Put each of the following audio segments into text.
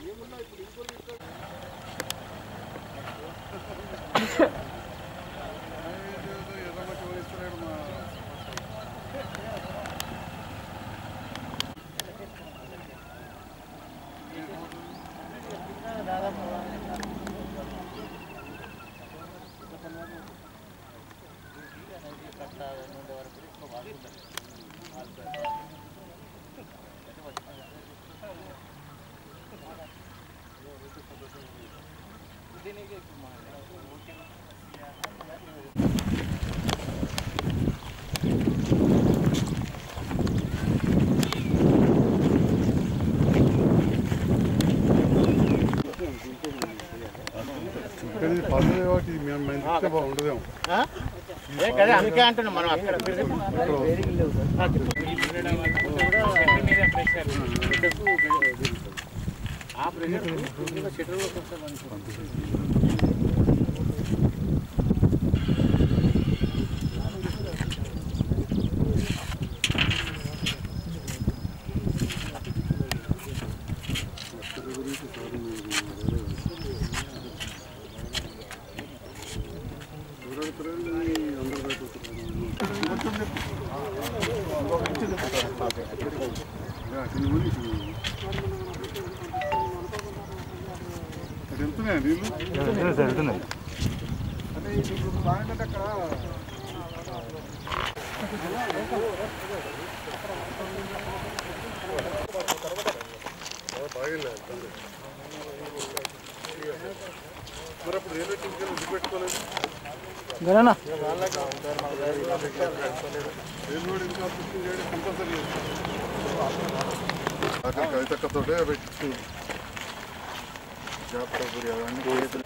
కానీ పర్లేదు కాబట్టి మేము మేము తింటే బాగుండదేమో అదే అందుకే అంటున్నాం మనం అక్కడ ఆ ప్రెషర్ షెటర్లోకి వస్తుంది అది వెళ్తున్నాయా నీళ్ళు బాగలేదు మరి అప్పుడు రైల్వే స్టేషన్కి ఎందుకు పెట్టుకోలేదు రైల్వే ఇంకా పుష్టి చేయడం కంపల్సరీ అక్కడ కవితక్కతోటే పెట్టించు జాబ్ అవన్నీ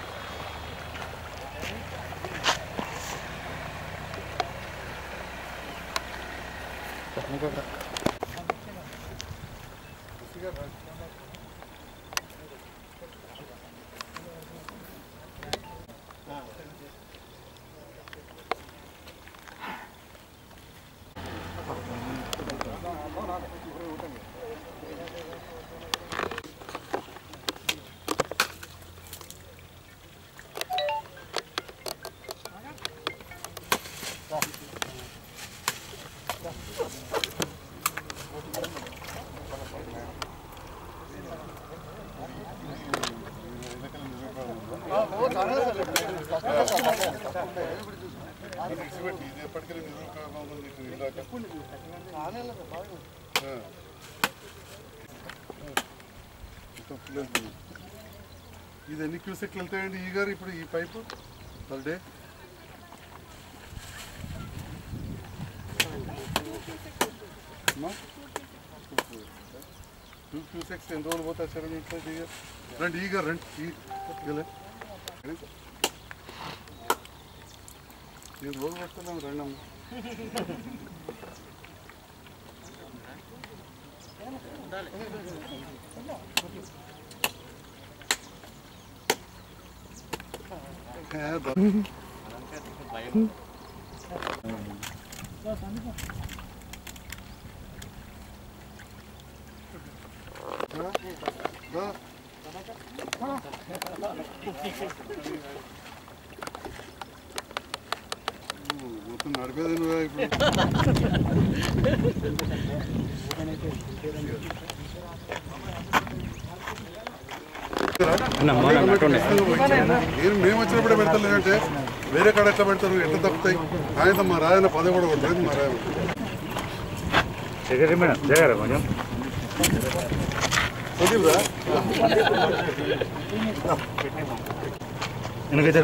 ఇది ఎప్పటికీ నిజం నీకు ఇందాక ఆ. మొత్తం full వెళ్తుంది. ఇది ఎన్ని క్యూసెక్లు వెళ్తాయండి ఈ గారు ఇప్పుడు ఈ pipe per day two cusecs ఎన్ని రోజులు పోతాయి సార్ ఇంట్లో ఈ గారు రండి ఈ గారు రండి ఈ ఇగలే. నేను రోజు పడుతున్నాను రండి అమ్మ ఏ, దా- దా, దా. ఊ, మొత్తం నడిపేది నువ్వే ఇప్పుడు నేను మేము వచ్చినప్పుడే పెడతాను అంటే వేరే కాడ ఎట్లా పెడతారు ఎట్లా తప్పుతాయి ఆయన మా రాయన పదే కూడా కొట్టలేదు మా రాయన మేడం జగరా కొంచెం కొద్దిగా ఎందుకైతే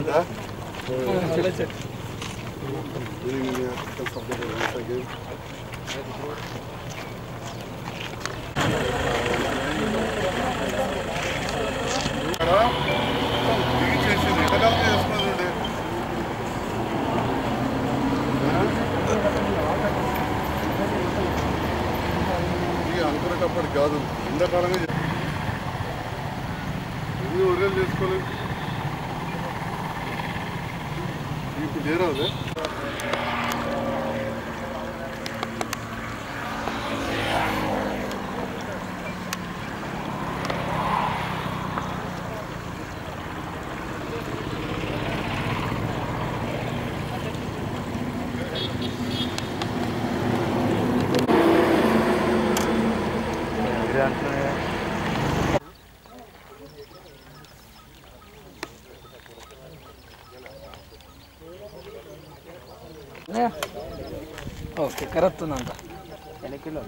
అనుకునేటప్పటికి కాదు ఎండాకాలంగా చే- ఎన్ని ఒరేలు చేసుకోలేదు ఇప్పుడు చేరాదు ఓకే కరెక్ట్ ఉందంట ఎలకిలో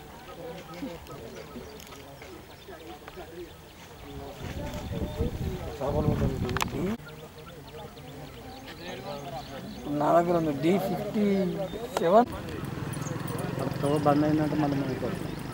నా దగ్గర ఉంది డి ఫిఫ్టీ సెవెన్ బంద్ అయిందంటే మళ్ళీ మనకి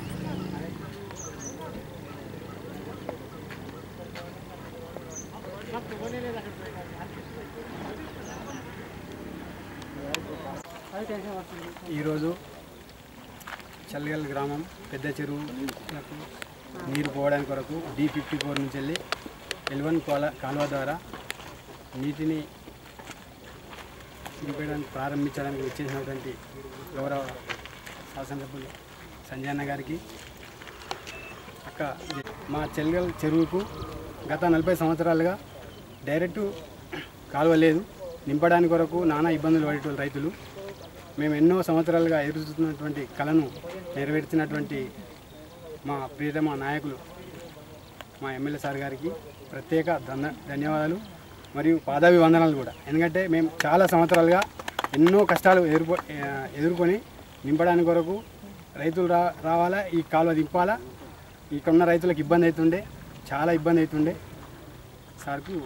ఈరోజు చల్లగల్ గ్రామం పెద్ద చెరువులకు నీరు పోవడానికి కొరకు డి ఫిఫ్టీ ఫోర్ నుంచి వెళ్ళి ఎల్వన్ కాల కాలువ ద్వారా నీటిని నింపడానికి ప్రారంభించడానికి వచ్చేసినటువంటి గౌరవ శాసనసభ్యులు సంజయ్ అన్న గారికి అక్క మా చెల్గల్ చెరువుకు గత నలభై సంవత్సరాలుగా డైరెక్ట్ కాలువ లేదు నింపడానికి కొరకు నానా ఇబ్బందులు పడేటువంటి రైతులు మేము ఎన్నో సంవత్సరాలుగా ఎదురుతున్నటువంటి కళను నెరవేర్చినటువంటి మా ప్రియతమ నాయకులు మా ఎమ్మెల్యే సార్ గారికి ప్రత్యేక ధన్య ధన్యవాదాలు మరియు పాదాభి వందనాలు కూడా ఎందుకంటే మేము చాలా సంవత్సరాలుగా ఎన్నో కష్టాలు ఎదుర్కొ ఆ, ఎదుర్కొని నింపడానికి కొరకు రైతులు రా రావాలా ఈ కాలువ దింపాలా ఇక్కడ ఉన్న రైతులకు ఇబ్బంది అవుతుండే చాలా ఇబ్బంది అవుతుండే సార్కు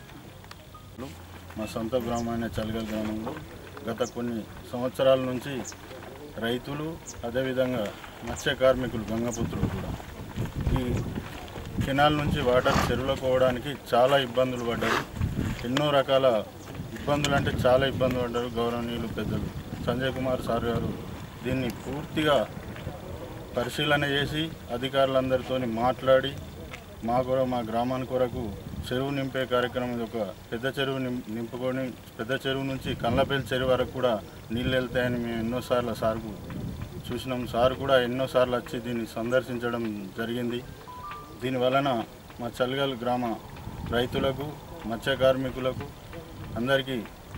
మా సొంత గ్రామమైన చలిగల్ గ్రామంలో గత కొన్ని సంవత్సరాల నుంచి రైతులు అదేవిధంగా మత్స్య కార్మికులు గంగపుత్రులు కూడా ఈ కెనాల్ నుంచి వాటర్ చెరువులకు పోవడానికి చాలా ఇబ్బందులు పడ్డారు ఎన్నో రకాల ఇబ్బందులు అంటే చాలా ఇబ్బందులు పడ్డారు గౌరవనీయులు పెద్దలు సంజయ్ కుమార్ సార్ గారు దీన్ని పూర్తిగా పరిశీలన చేసి అధికారులందరితో మాట్లాడి మా కొరకు మా గ్రామాని కొరకు చెరువు నింపే కార్యక్రమం ఇది ఒక పెద్ద చెరువు నిం- నింపుకొని పెద్ద చెరువు నుంచి కళ్ళపల్లి చెరువు వరకు కూడా నీళ్ళు వెళ్తాయని మేము ఎన్నోసార్లు సార్కు చూసినాం సార్ కూడా ఎన్నోసార్లు వచ్చి దీన్ని సందర్శించడం జరిగింది దీని వలన మా చలిగల్ గ్రామ రైతులకు మత్స్య కార్మికులకు అందరికీ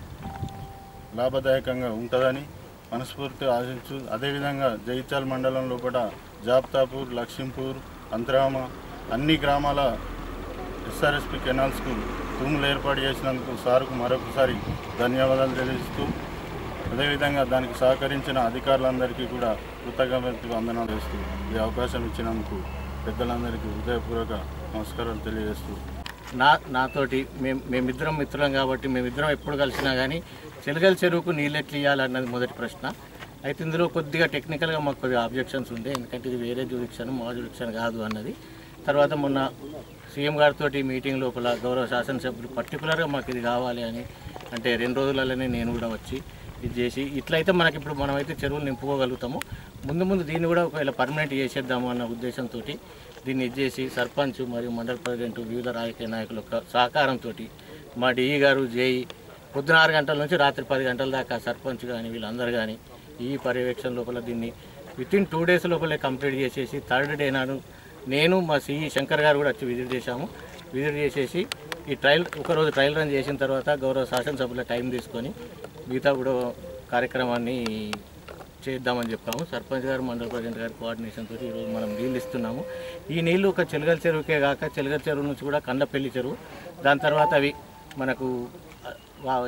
లాభదాయకంగా ఉంటుందని మనస్ఫూర్తిగా ఆశించు అదేవిధంగా జైత్యాల మండలం లోపల జాబ్తాపూర్ లక్ష్మీపూర్ అంతరామ అన్ని గ్రామాల ఎస్ఆర్ఎస్పి కెనాల్స్కు తూములు ఏర్పాటు చేసినందుకు సార్కు మరొకసారి ధన్యవాదాలు తెలియజేస్తూ అదేవిధంగా దానికి సహకరించిన అధికారులందరికీ కూడా కృతజ్ఞత వందనాలు చేస్తూ ఈ అవకాశం ఇచ్చినందుకు పెద్దలందరికీ హృదయపూర్వక నమస్కారాలు తెలియజేస్తూ నా నాతోటి మేము మేమిద్దరం మిత్రులం కాబట్టి మేమిద్దరం ఎప్పుడు కలిసినా కానీ చెలగల చెరువుకు నీళ్ళు ఎట్లు ఇవ్వాలన్నది మొదటి ప్రశ్న అయితే ఇందులో కొద్దిగా టెక్నికల్గా మాకు కొద్దిగా ఆబ్జెక్షన్స్ ఉండే ఎందుకంటే ఇది వేరే జ్యూరిక్షన్ మా జ్యూరిక్షన్ కాదు అన్నది తర్వాత మొన్న సీఎం గారితో మీటింగ్ లోపల గౌరవ శాసనసభ్యులు పర్టికులర్గా మాకు ఇది కావాలి అని అంటే రెండు రోజులలోనే నేను కూడా వచ్చి ఇది చేసి ఇట్లయితే మనకి ఇప్పుడు మనమైతే చెరువులు నింపుకోగలుగుతాము ముందు ముందు దీన్ని కూడా ఒకవేళ పర్మనెంట్ చేసేద్దాము అన్న ఉద్దేశంతో దీన్ని ఇది చేసి సర్పంచ్ మరియు మండల ప్రెసిడెంట్ వివిధ రాజకీయ నాయకుల యొక్క సహకారంతో మా డిఈ గారు జేఈ పొద్దున ఆరు గంటల నుంచి రాత్రి పది గంటల దాకా సర్పంచ్ కానీ వీళ్ళందరూ కానీ ఈ పర్యవేక్షణ లోపల దీన్ని విత్ ఇన్ టూ డేస్ లోపలే కంప్లీట్ చేసేసి థర్డ్ డే నాడు నేను మా సిఈ శంకర్ గారు కూడా వచ్చి విజిట్ చేశాము విజిట్ చేసేసి ఈ ట్రయల్ ఒకరోజు ట్రయల్ రన్ చేసిన తర్వాత గౌరవ శాసనసభ్యుల టైం తీసుకొని మిగతా కూడా కార్యక్రమాన్ని చేద్దామని చెప్పాము సర్పంచ్ గారు మండల ప్రెసిడెంట్ గారి కోఆర్డినేషన్ తోటి ఈరోజు మనం నీళ్ళు ఇస్తున్నాము ఈ నీళ్లు ఒక చెలగల చెరువుకే కాక చెలగల చెరువు నుంచి కూడా కండపల్లి చెరువు దాని తర్వాత అవి మనకు ఆ, వా-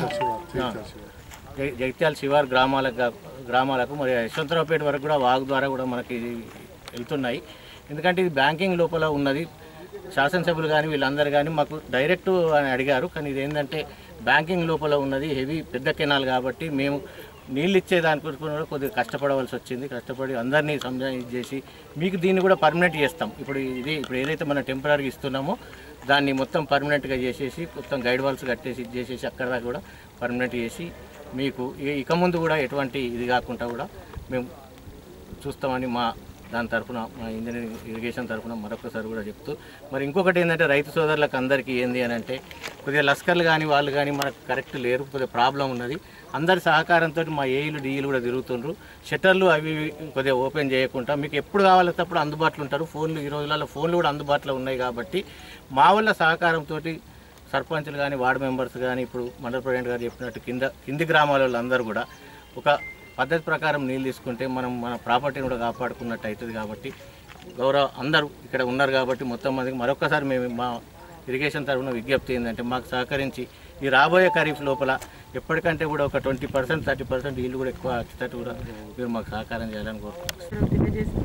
ఆ, జై- జగిత్యాల శివార్ గ్రామాలకు గ్రామాలకు మరి యశ్వంతరావుపేట వరకు కూడా వాగు ద్వారా కూడా మనకి ఇది వెళ్తున్నాయి ఎందుకంటే ఇది బ్యాంకింగ్ లోపల ఉన్నది శాసనసభ్యులు కానీ వీళ్ళందరూ కానీ మాకు డైరెక్ట్ అని అడిగారు కానీ ఇది ఏంటంటే బ్యాంకింగ్ లోపల ఉన్నది హెవీ పెద్ద కెనాల్ కాబట్టి మేము నీళ్ళు ఇచ్చే దాని కోసం కూడా కొద్దిగా కష్టపడవలసి వచ్చింది కష్టపడి అందరినీ సంజాయి చేసి మీకు దీన్ని కూడా పర్మనెంట్ చేస్తాం ఇప్పుడు ఇది ఇప్పుడు ఏదైతే మనం టెంపరీగా ఇస్తున్నామో దాన్ని మొత్తం పర్మనెంట్గా చేసేసి మొత్తం గైడ్ వాల్స్ కట్టేసి ఇది చేసేసి అక్కడ దాకా కూడా పర్మనెంట్ చేసి మీకు ఇక- ఇక ముందు కూడా ఎటువంటి ఇది కాకుండా కూడా మేము చూస్తామని మా దాని తరఫున మా ఇంజనీరింగ్ ఇరిగేషన్ తరఫున మరొకసారి కూడా చెప్తూ మరి ఇంకొకటి ఏంటంటే రైతు సోదరులకు అందరికీ ఏంది అని అంటే కొద్దిగా లస్కర్లు కానీ వాళ్ళు కానీ మనకు కరెక్ట్ లేరు కొద్దిగా ప్రాబ్లం ఉన్నది అందరి సహకారంతో మా ఏఈలు డిఈలు కూడా తిరుగుతుండ్రు షట్టర్లు అవి ఇవి కొద్దిగా ఓపెన్ చేయకుండా మీకు ఎప్పుడు కావాలంటే అప్పుడు అందుబాటులో ఉంటారు ఫోన్లు ఈ రోజులలో ఫోన్లు కూడా అందుబాటులో ఉన్నాయి కాబట్టి మా వాళ్ళ సహకారంతో సర్పంచులు కానీ వార్డు మెంబర్స్ కానీ ఇప్పుడు మండల ప్రెసిడెంట్ గారు చెప్పినట్టు కింద కింది గ్రామాల వాళ్ళందరూ కూడా ఒక పద్ధతి ప్రకారం నీళ్ళు తీసుకుంటే మనం మన ప్రాపర్టీని కూడా కాపాడుకున్నట్టు అవుతుంది కాబట్టి గౌరవ అందరూ ఇక్కడ ఉన్నారు కాబట్టి మొత్తం మందికి మరొకసారి మేము మా ఇరిగేషన్ తరఫున విజ్ఞప్తి ఏంటంటే మాకు సహకరించి ఈ రాబోయే ఖరీఫ్ లోపల ఎప్పటికంటే కూడా ఒక ట్వంటీ పర్సెంట్ థర్టీ పర్సెంట్ నీళ్ళు కూడా ఎక్కువ వచ్చేటట్టు కూడా మీరు మాకు సహకారం చేయాలని కోరుకుంటున్నాం తెలియజేస్తూ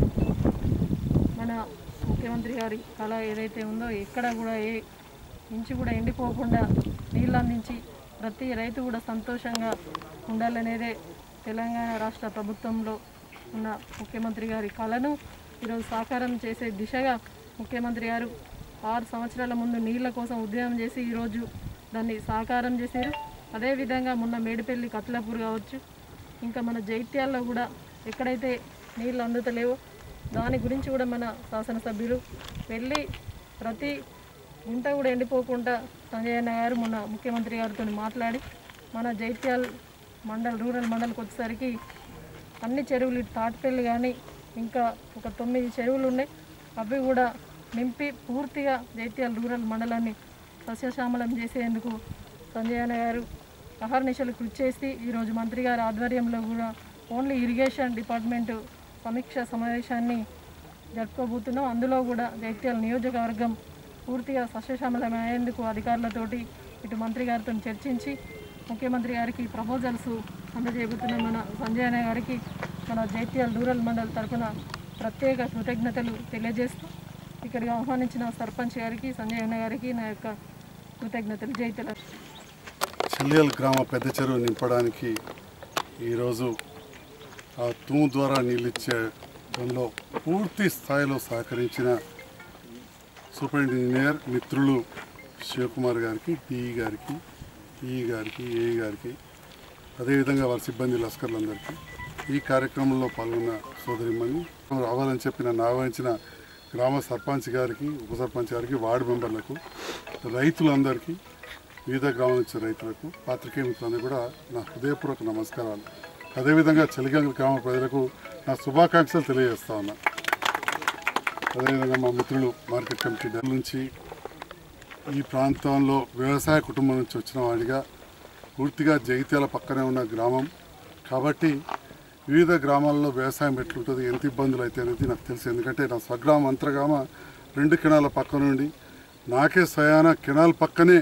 మన ముఖ్యమంత్రి గారి కళ ఏదైతే ఉందో ఎక్కడ కూడా ఏ ఇంచు కూడా ఎండిపోకుండా నీళ్ళు అందించి ప్రతి రైతు కూడా సంతోషంగా ఉండాలనేదే తెలంగాణ రాష్ట్ర ప్రభుత్వంలో ఉన్న ముఖ్యమంత్రి గారి కళను ఈరోజు సాకారం చేసే దిశగా ముఖ్యమంత్రి గారు ఆరు సంవత్సరాల ముందు నీళ్ళ కోసం ఉద్యమం చేసి ఈరోజు దాన్ని సాకారం చేశారు అదేవిధంగా మొన్న మేడిపల్లి కత్లాపూర్ కావచ్చు ఇంకా మన జైత్యాల్లో కూడా ఎక్కడైతే నీళ్ళు అందుతలేవో దాని గురించి కూడా మన శాసనసభ్యులు వెళ్ళి ప్రతి గుంట కూడా ఎండిపోకుండా సంజయ్ అన్న గారు మొన్న ముఖ్యమంత్రి గారితో మాట్లాడి మన జైత్యాల్ మండల్ రూరల్ మండల్కి వచ్చేసరికి అన్ని చెరువులు ఇటు తాటిపల్లి కానీ ఇంకా ఒక తొమ్మిది చెరువులు ఉన్నాయి అవి కూడా నింపి పూర్తిగా జైత్యాల రూరల్ మండలాన్ని సస్యశ్యామలం చేసేందుకు సంజయ్ అన్న గారు అహర్నిశలు కృషి చేసి ఈరోజు మంత్రి గారి ఆధ్వర్యంలో కూడా ఓన్లీ ఇరిగేషన్ డిపార్ట్మెంట్ సమీక్ష సమావేశాన్ని జరుపుకోబోతున్నాం అందులో కూడా జైత్యాల నియోజకవర్గం పూర్తిగా సస్యశ్యామలమయ్యేందుకు అధికారులతోటి ఇటు మంత్రి గారితో చర్చించి ముఖ్యమంత్రి గారికి ప్రపోజల్స్ అందజేయబోతున్న మన సంజయ్ అన్న గారికి మన జైత్యాల రూరల్ మండల్ తరఫున ప్రత్యేక కృతజ్ఞతలు తెలియజేస్తూ ఇక్కడికి ఆహ్వానించిన సర్పంచ్ గారికి సంజయ్ అన్న గారికి నా యొక్క కృతజ్ఞతలు జైత్యాల చెల్లియల్ గ్రామ పెద్ద చెరువు నింపడానికి ఈరోజు ఆ తూము ద్వారా నీళ్ళిచ్చే దానిలో పూర్తి స్థాయిలో సహకరించిన సూపరింటెండెంట్ ఇంజనీర్ మిత్రులు శివకుమార్ గారికి డిఈ గారికి ఈ గారికి ఏ గారికి అదేవిధంగా వారి సిబ్బంది లస్కర్లందరికీ ఈ కార్యక్రమంలో పాల్గొన్న సోదరిమ్మని రావాలని చెప్పిన ఆహ్వానించిన గ్రామ సర్పంచ్ గారికి ఉప సర్పంచ్ గారికి వార్డు మెంబర్లకు రైతులందరికీ వివిధ గ్రామాల నుంచి రైతులకు పాత్రికేయ మిత్రులందరూ కూడా నా హృదయపూర్వక నమస్కారాలు అదేవిధంగా చెలిగంగ గ్రామ ప్రజలకు నా శుభాకాంక్షలు తెలియజేస్తా ఉన్నా అదేవిధంగా మా మిత్రులు మార్కెట్ కమిటీ నుంచి ఈ ప్రాంతంలో వ్యవసాయ కుటుంబం నుంచి వచ్చిన వాడిగా పూర్తిగా జగిత్యాల పక్కనే ఉన్న గ్రామం కాబట్టి వివిధ గ్రామాల్లో వ్యవసాయం ఎట్లుంటుంది ఎంత ఇబ్బందులు అయితే అనేది నాకు తెలుసు ఎందుకంటే నా స్వగ్రామం అంతర్గామ రెండు కెనాల పక్క నుండి నాకే స్వయాన కెనాల్ పక్కనే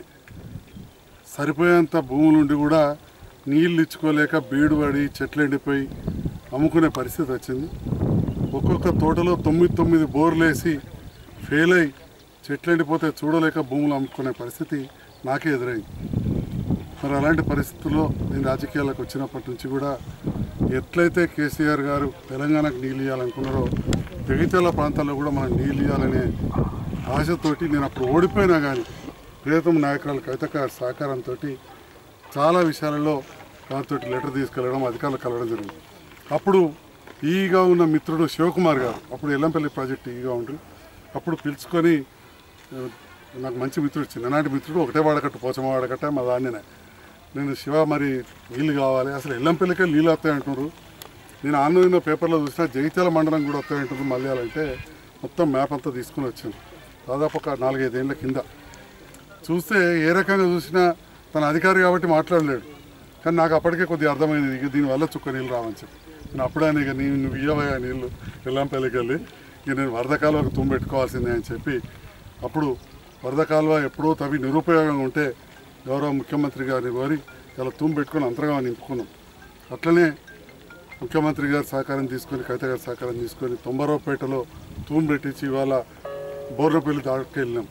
సరిపోయేంత భూములుండి కూడా నీళ్ళు ఇచ్చుకోలేక బీడు పడి చెట్లు ఎండిపోయి అమ్ముకునే పరిస్థితి వచ్చింది ఒక్కొక్క తోటలో తొమ్మిది తొమ్మిది బోర్లు వేసి ఫెయిల్ అయి చెట్లు ఎండిపోతే చూడలేక భూములు అమ్ముకునే పరిస్థితి నాకే ఎదురైంది మరి అలాంటి పరిస్థితుల్లో నేను రాజకీయాలకు వచ్చినప్పటి నుంచి కూడా ఎట్లయితే కేసీఆర్ గారు తెలంగాణకు నీళ్ళు ఇవ్వాలనుకున్నారో జగిత్యాల ప్రాంతాల్లో కూడా మనం నీళ్ళు ఇవ్వాలనే ఆశతోటి నేను అప్పుడు ఓడిపోయినా కానీ ప్రియతమ నాయకురాలు కవిత గారి సహకారంతో చాలా విషయాలలో దాంతో లెటర్ తీసుకెళ్ళడం అధికారులు కలవడం జరిగింది అప్పుడు ఈగా ఉన్న మిత్రుడు శివకుమార్ గారు అప్పుడు ఎల్లంపల్లి ప్రాజెక్ట్ ఈగా ఉండ్రి అప్పుడు పిలుచుకొని ఆ, నాకు మంచి మిత్రుడు చిన్ననాటి మిత్రుడు ఒకటే వాడకట్టు పోచమ్మ వాడకట్ట మా దాన్నే నేను శివ మరి నీళ్ళు కావాలి అసలు ఎల్లంపల్లికే నీళ్ళు వస్తాయి అంటున్నారు నేను ఆన్లైన్లో పేపర్లో చూసిన జగిత్యాల మండలం కూడా వస్తాయంటుంది మలయాలంటే మొత్తం మ్యాప్ అంతా తీసుకుని వచ్చాను దాదాపు ఒక నాలుగైదేళ్ల కింద చూస్తే ఏ రకంగా చూసినా తన అధికారి కాబట్టి మాట్లాడలేడు కానీ నాకు అప్పటికే కొద్దిగా అర్థమైంది ఇక దీనివల్ల చుక్క నీళ్ళు రావని చెప్పి నేను అప్పుడే ఇక నీ నువ్వు ఇయ్యవయ్యా నీళ్ళు ఎల్లంపల్లికి వెళ్ళి ఇక నేను వరద కాలువకు తుమ్మెట్టుకోవాల్సిందే అని చెప్పి అప్పుడు వరద కాలువ ఎప్పుడో తవి నిరుపయోగంగా ఉంటే గౌరవ ముఖ్యమంత్రి గారిని కోరి ఇలా తుమ్ము పెట్టుకొని అంతరంగా నింపుకున్నాం అట్లనే ముఖ్యమంత్రి గారి సహకారం తీసుకొని కవిత గారి సహకారం తీసుకొని తొంభరావుపేటలో తూము పెట్టించి ఇవాళ బోర్లపల్లి దాటికి వెళ్ళినాం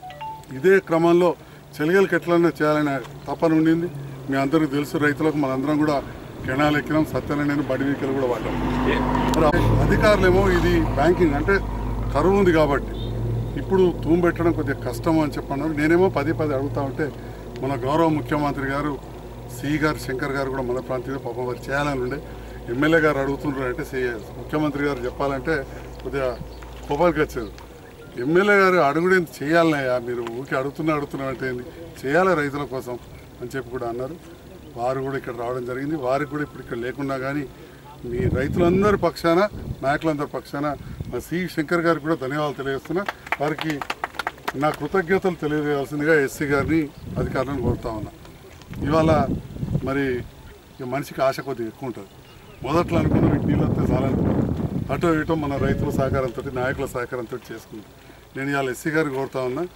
ఇదే క్రమంలో చెలిగలకి ఎట్లన్నా చేయాలనే తపన ఉండింది మీ అందరికీ తెలుసు రైతులకు మనందరం కూడా కెనాల్ ఎక్కినాం సత్యనారాయణ బడి వెహికల్ కూడా వాడాం మరి అధికారులేమో ఇది బ్యాంకింగ్ అంటే కరువు ఉంది కాబట్టి ఇప్పుడు తూము పెట్టడం కొద్దిగా కష్టం అని చెప్పన్నారు నేనేమో పది పది అడుగుతా ఉంటే మన గౌరవ ముఖ్యమంత్రి గారు సి గారు శంకర్ గారు కూడా మన ప్రాంతీయ పాపం వారు చేయాలని ఉండే ఎమ్మెల్యే గారు అడుగుతున్నారు అంటే సి- ముఖ్యమంత్రి గారు చెప్పాలంటే కొద్దిగా కోపానికి వచ్చేది ఎమ్మెల్యే గారు అడుగుడు చేయాలనయ్యా మీరు ఊరికి అడుగుతున్నా అడుగుతున్నా అంటే ఏంది చేయాలి రైతుల కోసం అని చెప్పి కూడా అన్నారు వారు కూడా ఇక్కడ రావడం జరిగింది వారికి కూడా ఇప్పుడు ఇక్కడ లేకున్నా కానీ మీ రైతులందరి పక్షాన నాయకులందరి పక్షాన మా సి శంకర్ గారికి కూడా ధన్యవాదాలు తెలియజేస్తున్నా వారికి నా కృతజ్ఞతలు తెలియజేయాల్సిందిగా ఎస్సీ గారిని అధికారులను కోరుతా ఉన్నా ఇవాళ మరి ఇక మనిషికి ఆశ కొద్దిగా ఎక్కువ ఉంటుంది మొదట్లో అనుకున్నాం ఇటు నీళ్ళు వస్తే చాలనుకున్నాం అటో ఇటో మన రైతుల సహకారంతో నాయకుల సహకారంతో చేసుకుంటాం నేను ఇవాళ ఎస్సీ గారికి కోరుతా ఉన్నా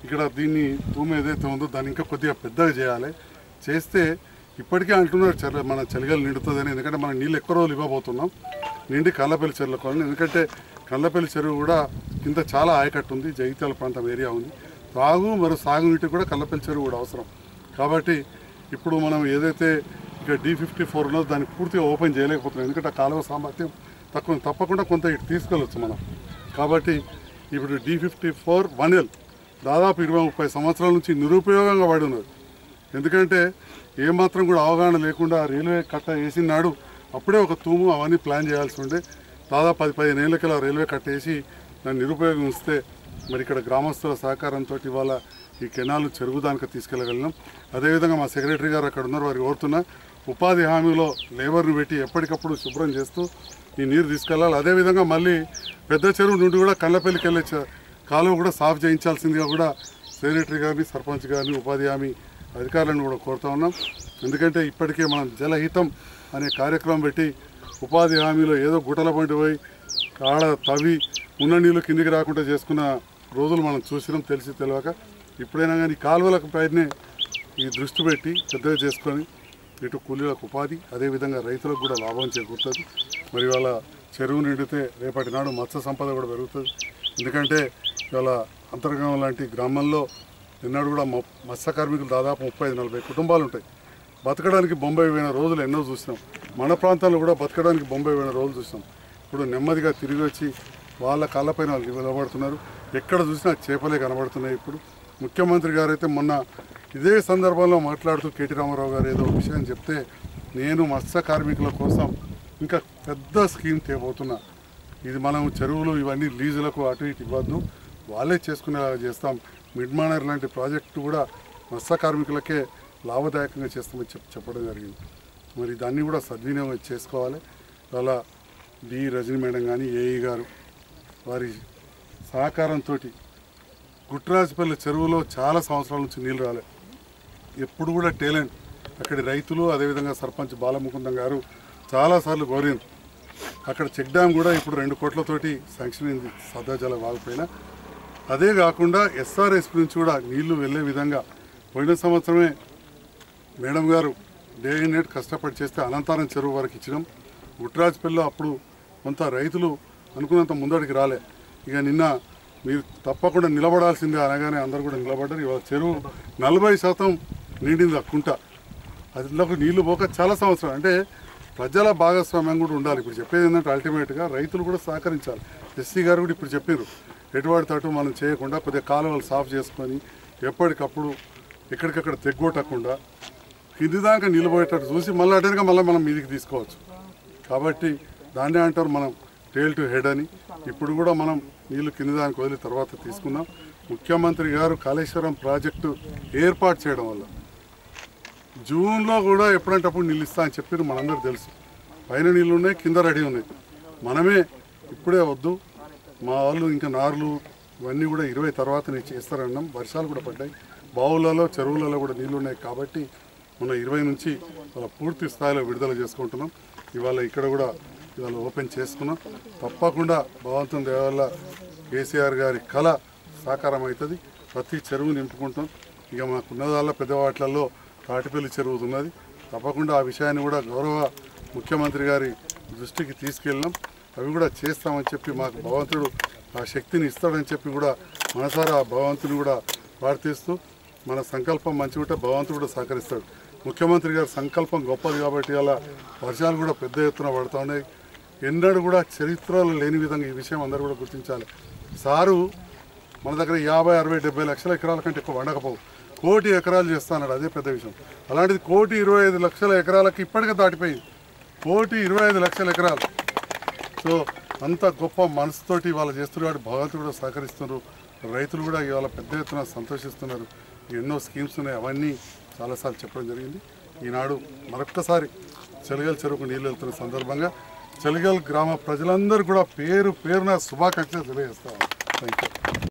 ఇక్కడ దీన్ని తూము ఏదైతే ఉందో దాన్ని ఇంకా కొద్దిగా పెద్దగా చేయాలి చేస్తే ఇప్పటికే అంటున్నారు చర్ల మన చలిగాలు నిండుతుందని ఎందుకంటే మనం నీళ్ళు ఎక్కువ రోజులు ఇవ్వబోతున్నాం నిండి కళ్ళపల్లి చెరువుల కాలనీ ఎందుకంటే కళ్ళపల్లి చెరువు కూడా కింద చాలా ఆయకట్టు ఉంది జగిత్యాల ప్రాంతం ఏరియా ఉంది తాగు మరియు సాగునీటి కూడా కళ్ళపల్లి చెరువు కూడా అవసరం కాబట్టి ఇప్పుడు మనం ఏదైతే ఇక డి ఫిఫ్టీ ఫోర్ ఉన్నదో దాన్ని పూర్తిగా ఓపెన్ చేయలేకపోతున్నాం ఎందుకంటే ఆ కాలువ సామర్థ్యం తక్కువ ఉంది. తప్పకుండా కొంత ఇటు తీసుకెళ్ళొచ్చు మనం కాబట్టి ఇప్పుడు D fifty four one L దాదాపు ఇరవై ముప్పై సంవత్సరాల నుంచి నిరుపయోగంగా వాడి ఉన్నది ఎందుకంటే ఏమాత్రం కూడా అవగాహన లేకుండా రైల్వే కట్ట వేసిన నాడు అప్పుడే ఒక తూము అవన్నీ ప్లాన్ చేయాల్సి ఉండే దాదాపు పది పదిహేను ఏళ్ళకి రైల్వే కట్ట వేసి దాన్ని నిరుపయోగం ఇస్తే మరి ఇక్కడ గ్రామస్తుల సహకారంతో ఇవాళ ఈ కెనాల్ చెరుగుదానికి తీసుకెళ్ళగలిగినాం అదేవిధంగా మా సెక్రటరీ గారు అక్కడ ఉన్నారు వారికి కోరుతున్నా ఉపాధి హామీలో లేబర్ని పెట్టి ఎప్పటికప్పుడు శుభ్రం చేస్తూ ఈ నీరు తీసుకెళ్ళాలి అదేవిధంగా మళ్ళీ పెద్ద చెరువు నుండి కూడా కళ్ళపల్లికి వెళ్ళే చ- కాలువ కూడా సాఫ్ చేయించాల్సిందిగా కూడా సెక్రటరీ గారిని సర్పంచ్ గారిని ఉపాధి హామీ అధికారులను కూడా కోరుతా ఉన్నాం ఎందుకంటే ఇప్పటికే మనం జలహితం అనే కార్యక్రమం పెట్టి ఉపాధి హామీలో ఏదో గుట్టల పంటి పోయి కాడ తవ్వి ఉన్న నీళ్ళు కిందికి రాకుండా చేసుకున్న రోజులు మనం చూసినాం తెలిసి తెలియక ఇప్పుడైనా కానీ కాలువలకు పైనే ఈ దృష్టి పెట్టి పెద్దగా చేసుకొని ఇటు కూలీలకు ఉపాధి అదేవిధంగా రైతులకు కూడా లాభం చేకూరుతుంది మరి వాళ్ళ చెరువు నిండితే రేపటి నాడు మత్స్య సంపద కూడా పెరుగుతుంది ఎందుకంటే ఇవాళ అంతర్గం లాంటి గ్రామంలో ఎన్నడూ కూడా మ- మత్స్య కార్మికులు దాదాపు ముప్పై ఐదు నలభై కుటుంబాలు ఉంటాయి బతకడానికి బొంబాయి పోయిన రోజులు ఎన్నో చూసినాం మన ప్రాంతాల్లో కూడా బతకడానికి బొంబాయి పోయిన రోజులు చూసినాం ఇప్పుడు నెమ్మదిగా తిరిగి వచ్చి వాళ్ళ కాళ్ళపైన వాళ్ళు నిలబడుతున్నారు ఎక్కడ చూసినా చేపలే కనబడుతున్నాయి ఇప్పుడు ముఖ్యమంత్రి గారు అయితే మొన్న ఇదే సందర్భంలో మాట్లాడుతూ కేటీ రామారావు గారు ఏదో విషయం చెప్తే నేను మత్స్య కార్మికుల కోసం ఇంకా పెద్ద స్కీమ్ తేబోతున్నా ఇది మనం చెరువులు ఇవన్నీ లీజులకు అటు ఇటు ఇవ్వద్దు వాళ్ళే చేసుకునేలాగా చేస్తాం మిడ్ మానర్ లాంటి ప్రాజెక్టు కూడా మత్స్య కార్మికులకే లాభదాయకంగా చేస్తామని చెప్ చెప్పడం జరిగింది మరి దాన్ని కూడా సద్వినియోగం చేసుకోవాలి అలా డి రజని మేడం కానీ ఏఈ గారు వారి సహకారంతో గుట్రాజపల్లి చెరువులో చాలా సంవత్సరాల నుంచి నీళ్ళు రాలే ఎప్పుడు కూడా టాలెంట్ అక్కడి రైతులు అదేవిధంగా సర్పంచ్ బాలముకుందం గారు చాలాసార్లు కోరింది అక్కడ చెక్ డ్యామ్ కూడా ఇప్పుడు రెండు కోట్లతోటి శాంక్షన్ అయింది సదాజల వాగిపోయినా అదే కాకుండా ఎస్ఆర్ఎస్పి నుంచి కూడా నీళ్లు వెళ్ళే విధంగా పోయిన సంవత్సరమే మేడం గారు డే అండ్ నైట్ కష్టపడి చేస్తే అనంతరం చెరువు వరకు ఇచ్చినాం గుట్రాజ్పల్లిలో అప్పుడు కొంత రైతులు అనుకున్నంత ముందడికి రాలే ఇక నిన్న మీరు తప్పకుండా నిలబడాల్సిందే అనగానే అందరు కూడా నిలబడ్డారు ఇవాళ చెరువు నలభై శాతం నిండింది ఆ కుంట అందులోకి నీళ్లు పోక చాలా సంవత్సరాలు అంటే ప్రజల భాగస్వామ్యం కూడా ఉండాలి ఇప్పుడు చెప్పేది ఏంటంటే అల్టిమేట్గా రైతులు కూడా సహకరించాలి ఎస్సీ గారు కూడా ఇప్పుడు చెప్పారు ఎటువంటి తట్టు మనం చేయకుండా కొద్దిగా కాలువలు సాఫ్ చేసుకొని ఎప్పటికప్పుడు ఎక్కడికక్కడ తెగ్గొట్టకుండా కింది దాకా నిలబోయేటట్టు చూసి మళ్ళీ అటెన్గా మళ్ళీ మనం మీదికి తీసుకోవచ్చు కాబట్టి దాన్నే అంటారు మనం టేల్ టు హెడ్ అని ఇప్పుడు కూడా మనం నీళ్లు కింది దానికి వదిలి తర్వాత తీసుకున్నాం ముఖ్యమంత్రి గారు కాళేశ్వరం ప్రాజెక్టు ఏర్పాటు చేయడం వల్ల జూన్లో కూడా ఎప్పుడంటే అప్పుడు నీళ్ళు ఇస్తా అని చెప్పి మనందరూ తెలుసు పైన నీళ్ళు ఉన్నాయి కింద రెడీ ఉన్నాయి మనమే ఇప్పుడే వద్దు మా వాళ్ళు ఇంకా నార్లు ఇవన్నీ కూడా ఇరవై తర్వాత నేను చేస్తారన్నాం వర్షాలు కూడా పడ్డాయి బావులలో చెరువులలో కూడా నీళ్ళు ఉన్నాయి కాబట్టి మన ఇరవై నుంచి వాళ్ళ పూర్తి స్థాయిలో విడుదల చేసుకుంటున్నాం ఇవాళ ఇక్కడ కూడా ఇవాళ ఓపెన్ చేసుకున్నాం తప్పకుండా భగవంతుని దయ వల్ల కేసీఆర్ గారి కళ సాకారం అవుతుంది ప్రతి చెరువు నింపుకుంటాం ఇక మాకున్నదాల్లో పెద్దవాట్లలో తాటిపల్లి చెరువు ఉన్నది తప్పకుండా ఆ విషయాన్ని కూడా గౌరవ ముఖ్యమంత్రి గారి దృష్టికి తీసుకెళ్ళినాం అవి కూడా చేస్తామని చెప్పి మాకు భగవంతుడు ఆ శక్తిని ఇస్తాడని చెప్పి కూడా మనసారా ఆ భగవంతుని కూడా ప్రార్థిస్తూ మన సంకల్పం మంచి ఉంటే భగవంతుడు కూడా సహకరిస్తాడు ముఖ్యమంత్రి గారి సంకల్పం గొప్పది కాబట్టి అలా వర్షాలు కూడా పెద్ద ఎత్తున పడుతూ ఉన్నాయి ఎన్నడూ కూడా చరిత్రలో లేని విధంగా ఈ విషయం అందరూ కూడా గుర్తించాలి సారు మన దగ్గర యాభై అరవై డెబ్బై లక్షల ఎకరాల కంటే ఎక్కువ వండకపోవు కోటి ఎకరాలు చేస్తాన్నాడు అదే పెద్ద విషయం అలాంటిది కోటి ఇరవై ఐదు లక్షల ఎకరాలకి ఇప్పటికే దాటిపోయింది కోటి ఇరవై ఐదు లక్షల ఎకరాలు సో అంత గొప్ప మనసుతోటి వాళ్ళు చేస్తున్నారు భగవంతుడు కూడా సహకరిస్తున్నారు రైతులు కూడా ఇవాళ పెద్ద ఎత్తున సంతోషిస్తున్నారు ఎన్నో స్కీమ్స్ ఉన్నాయి అవన్నీ చాలాసార్లు చెప్పడం జరిగింది ఈనాడు మరొక్కసారి చెలిగల్ చెరువుకు నీళ్ళు వెళ్తున్న సందర్భంగా చెలిగల్ గ్రామ ప్రజలందరూ కూడా పేరు పేరున శుభాకాంక్షలు తెలియజేస్తాం థ్యాంక్ యూ